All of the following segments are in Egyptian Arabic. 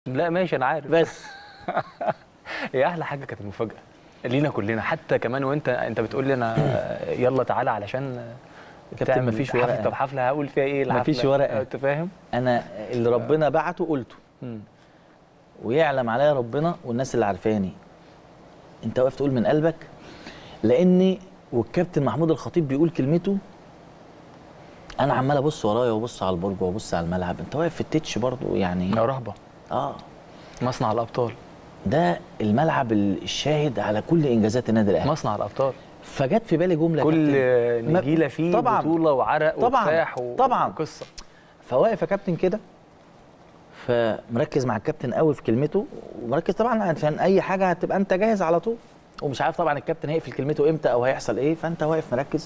لا ماشي انا عارف بس هي احلى حاجه كانت المفاجاه لينا كلنا حتى كمان وانت انت بتقول لي انا يلا تعالى علشان كابتن تعمل مفيش حفلة. ورقة. طب حفله هقول فيها ايه الحفله مفيش ورقة. انت فاهم انا اللي ربنا بعته قلته مم. ويعلم عليا ربنا والناس اللي عارفاني انت واقف تقول من قلبك لاني والكابتن محمود الخطيب بيقول كلمته انا عمال ابص ورايا وابص على البرج وابص على الملعب انت واقف في التتش برضو يعني يا رهبه اه مصنع الابطال ده الملعب الشاهد على كل انجازات النادي الاهلي مصنع الابطال فجت في بالي جمله كل كابتن. ما- نجيله فيه طبعاً. بطوله وعرق طبعاً. وكفاح و- طبعاً. وقصه فواقف يا كابتن كده فمركز مع الكابتن قوي في كلمته ومركز طبعا عشان اي حاجه هتبقى انت جاهز على طول ومش عارف طبعا الكابتن هيقفل كلمته امتى او هيحصل ايه فانت واقف مركز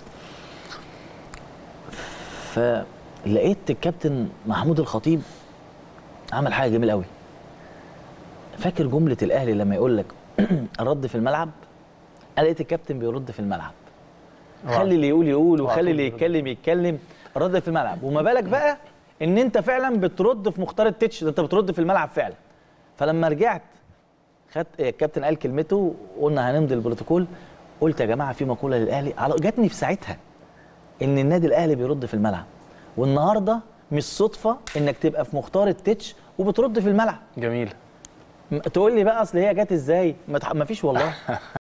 فلقيت الكابتن محمود الخطيب عمل حاجه جميله قوي فاكر جمله الاهلي لما يقول لك الرد في الملعب انا لقيت الكابتن بيرد في الملعب خلي اللي يقول يقول اوعى وخلي تقول اللي يرد. يتكلم يتكلم رد في الملعب وما بالك بقى ان انت فعلا بترد في مختار التتش ده انت بترد في الملعب فعلا فلما رجعت خدت الكابتن قال كلمته وقلنا هنمضي البروتوكول قلت يا جماعه في مقوله للاهلي على جاتني في ساعتها ان النادي الاهلي بيرد في الملعب والنهارده مش صدفه انك تبقى في مختار التتش وبترد في الملعب جميل م- تقول لي بقى اصل هي جت ازاي ما تح- ما فيش والله